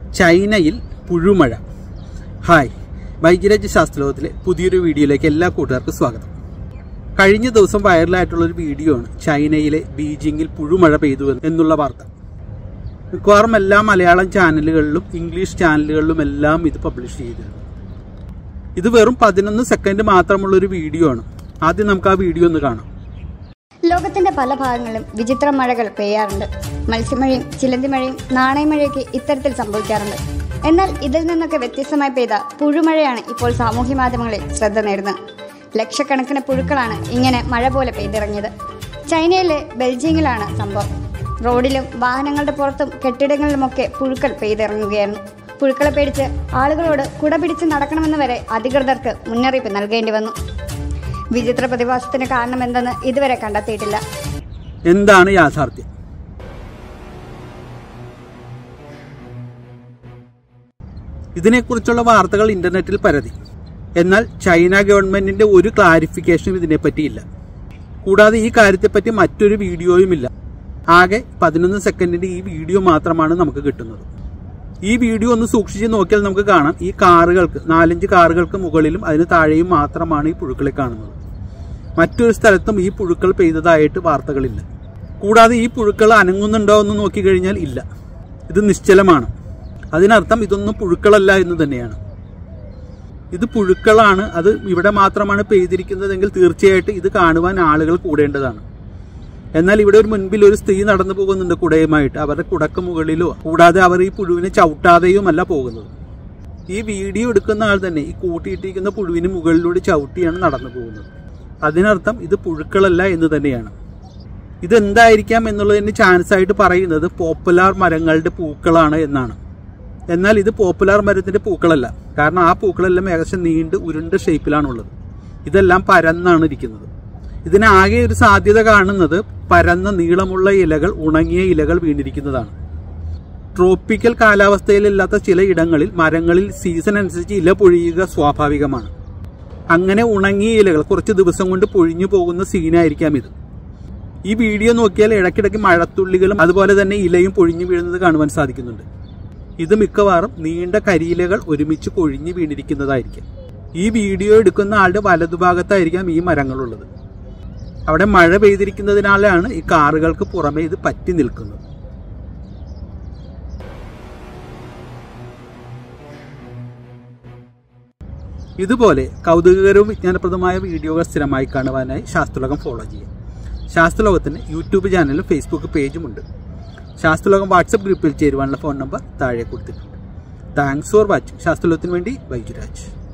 ചൈനയിൽ പുഴുമഴ ഹായ് വൈദ്യരാജ് ശാസ്ത്രലോകത്തിലെ പുതിയൊരു വീഡിയോയിലേക്ക് എല്ലാ കൂട്ടുകാർക്കും സ്വാഗതം കഴിഞ്ഞ ദിവസം വൈറലായിട്ടുള്ള ഒരു വീഡിയോ ആണ് ചൈനയിലെ ബീജിംഗിൽ പുഴുമഴ പെയ്തു എന്ന് എന്നുള്ള വാർത്ത മിക്കവാറും എല്ലാ മലയാളം ചാനലുകളിലും ഇംഗ്ലീഷ് ചാനലുകളിലും എല്ലാം ഇത് പബ്ലിഷ് ചെയ്തിരുന്നു ഇത് വെറും പതിനൊന്ന് സെക്കൻഡ് മാത്രമുള്ള ഒരു വീഡിയോ ആണ് ആദ്യം നമുക്ക് ആ വീഡിയോ ഒന്ന് കാണാം ലോകത്തിന്റെ പല ഭാഗങ്ങളിലും വിചിത്ര മഴകൾ പെയ്യാറുണ്ട് മത്സ്യമഴയും ചിലന്തിമഴയും നാണയമഴയൊക്കെ ഇത്തരത്തിൽ സംഭവിക്കാറുണ്ട് എന്നാൽ ഇതിൽ നിന്നൊക്കെ വ്യത്യസ്തമായി പെയ്ത പുഴുമഴയാണ് ഇപ്പോൾ സാമൂഹ്യ മാധ്യമങ്ങളിൽ ശ്രദ്ധ നേടുന്നത് ലക്ഷക്കണക്കിന് പുഴുക്കളാണ് ഇങ്ങനെ മഴ പോലെ പെയ്തിറങ്ങിയത് ചൈനയിലെ ബെൽജിയങ്ങിലാണ് സംഭവം റോഡിലും വാഹനങ്ങളുടെ പുറത്തും കെട്ടിടങ്ങളിലുമൊക്കെ പുഴുക്കൾ പെയ്തിറങ്ങുകയായിരുന്നു പുഴുക്കളെ പേടിച്ച് ആളുകളോട് കുട പിടിച്ച് നടക്കണമെന്ന് വരെ അധികൃതർക്ക് മുന്നറിയിപ്പ് നൽകേണ്ടി വന്നു വിചിത്ര പ്രതിഭാസത്തിന് കാരണം എന്തെന്ന് ഇതുവരെ കണ്ടെത്തിയിട്ടില്ല എന്താണ് യാഥാർത്ഥ്യം ഇതിനെക്കുറിച്ചുള്ള വാർത്തകൾ ഇന്റർനെറ്റിൽ പരതി എന്നാൽ ചൈന ഗവൺമെന്റിന്റെ ഒരു ക്ലാരിഫിക്കേഷനും ഇതിനെപ്പറ്റിയില്ല കൂടാതെ ഈ കാര്യത്തെപ്പറ്റി മറ്റൊരു വീഡിയോയുമില്ല ആകെ പതിനൊന്ന് സെക്കൻഡിന്റെ ഈ വീഡിയോ മാത്രമാണ് നമുക്ക് കിട്ടുന്നത് ഈ വീഡിയോ ഒന്ന് സൂക്ഷിച്ച് നോക്കിയാൽ നമുക്ക് കാണാം ഈ കാറുകൾക്ക് നാലഞ്ച് കാറുകൾക്ക് മുകളിലും അതിന് താഴെയും മാത്രമാണ് ഈ പുഴുക്കളെ കാണുന്നത് മറ്റൊരു സ്ഥലത്തും ഈ പുഴുക്കൾ പെയ്തതായിട്ട് വാർത്തകളില്ല കൂടാതെ ഈ പുഴുക്കൾ അനങ്ങുന്നുണ്ടോ എന്ന് നോക്കിക്കഴിഞ്ഞാൽ ഇല്ല ഇത് നിശ്ചലമാണ് അതിനർത്ഥം ഇതൊന്നും പുഴുക്കളല്ല എന്ന് തന്നെയാണ് ഇത് പുഴുക്കളാണ് അത് ഇവിടെ മാത്രമാണ് പെയ്തിരിക്കുന്നതെങ്കിൽ തീർച്ചയായിട്ടും ഇത് കാണുവാൻ ആളുകൾ കൂടേണ്ടതാണ് എന്നാൽ ഇവിടെ ഒരു മുൻപിൽ ഒരു സ്ത്രീ നടന്നു പോകുന്നുണ്ട് കുടയുമായിട്ട് അവരുടെ കുടക്ക് മുകളിലോ കൂടാതെ അവർ ഈ പുഴുവിനെ ചവിട്ടാതെയുമല്ല പോകുന്നത് ഈ വീഡിയോ എടുക്കുന്ന ആൾ തന്നെ ഈ കൂട്ടിയിട്ടിരിക്കുന്ന പുഴുവിന് മുകളിലൂടെ ചവിട്ടിയാണ് നടന്നു പോകുന്നത് അതിനർത്ഥം ഇത് പുഴുക്കളല്ല എന്ന് തന്നെയാണ് ഇതെന്തായിരിക്കാം എന്നുള്ളതിന് ചാൻസ് ആയിട്ട് പറയുന്നത് പോപ്പുലാർ മരങ്ങളുടെ പൂക്കളാണ് എന്നാണ് എന്നാൽ ഇത് പോപ്പുലാർ മരത്തിന്റെ പൂക്കളല്ല കാരണം ആ പൂക്കളെല്ലാം ഏകദേശം നീണ്ട് ഉരുണ്ട ഷേപ്പിലാണുള്ളത് ഇതെല്ലാം പരന്നാണ് ഇരിക്കുന്നത് ഇതിനാകെ ഒരു സാധ്യത കാണുന്നത് പരന്ന നീളമുള്ള ഇലകൾ ഉണങ്ങിയ ഇലകൾ വീണിരിക്കുന്നതാണ് ട്രോപ്പിക്കൽ കാലാവസ്ഥയിലില്ലാത്ത ചില ഇടങ്ങളിൽ മരങ്ങളിൽ സീസൺ അനുസരിച്ച് ഇല പൊഴിയുക സ്വാഭാവികമാണ് അങ്ങനെ ഉണങ്ങിയ ഇലകൾ കുറച്ച് ദിവസം കൊണ്ട് പൊഴിഞ്ഞു പോകുന്ന സീനായിരിക്കാം ഇത് ഈ വീഡിയോ നോക്കിയാൽ ഇടയ്ക്കിടയ്ക്ക് മഴത്തുള്ളികളും അതുപോലെ തന്നെ ഇലയും പൊഴിഞ്ഞു വീഴുന്നത് കാണുവാൻ സാധിക്കുന്നുണ്ട് ഇത് മിക്കവാറും നീണ്ട കരിയിലകൾ ഒരുമിച്ച് കൊഴിഞ്ഞു വീണിരിക്കുന്നതായിരിക്കും ഈ വീഡിയോ എടുക്കുന്ന ആളുടെ വലതുഭാഗത്തായിരിക്കാം ഈ മരങ്ങളുള്ളത് അവിടെ മഴ പെയ്തിരിക്കുന്നതിനാലാണ് ഈ കാറുകൾക്ക് പുറമെ ഇത് പറ്റി നിൽക്കുന്നത് ഇതുപോലെ കൗതുകകരവും വിജ്ഞാനപ്രദമായ വീഡിയോകൾ സ്ഥിരമായി കാണുവാനായി ശാസ്ത്രലോകം ഫോളോ ചെയ്യാം ശാസ്ത്രലോകത്തിന് യൂട്യൂബ് ചാനലും ഫേസ്ബുക്ക് പേജുമുണ്ട് ശാസ്ത്രലോകം വാട്സപ്പ് ഗ്രൂപ്പിൽ ചേരുവാനുള്ള ഫോൺ നമ്പർ താഴെ കൊടുത്തിട്ടുണ്ട് താങ്ക്സ് ഫോർ വാച്ചിങ് ശാസ്ത്രലോകത്തിന് വേണ്ടി വൈജുരാജ്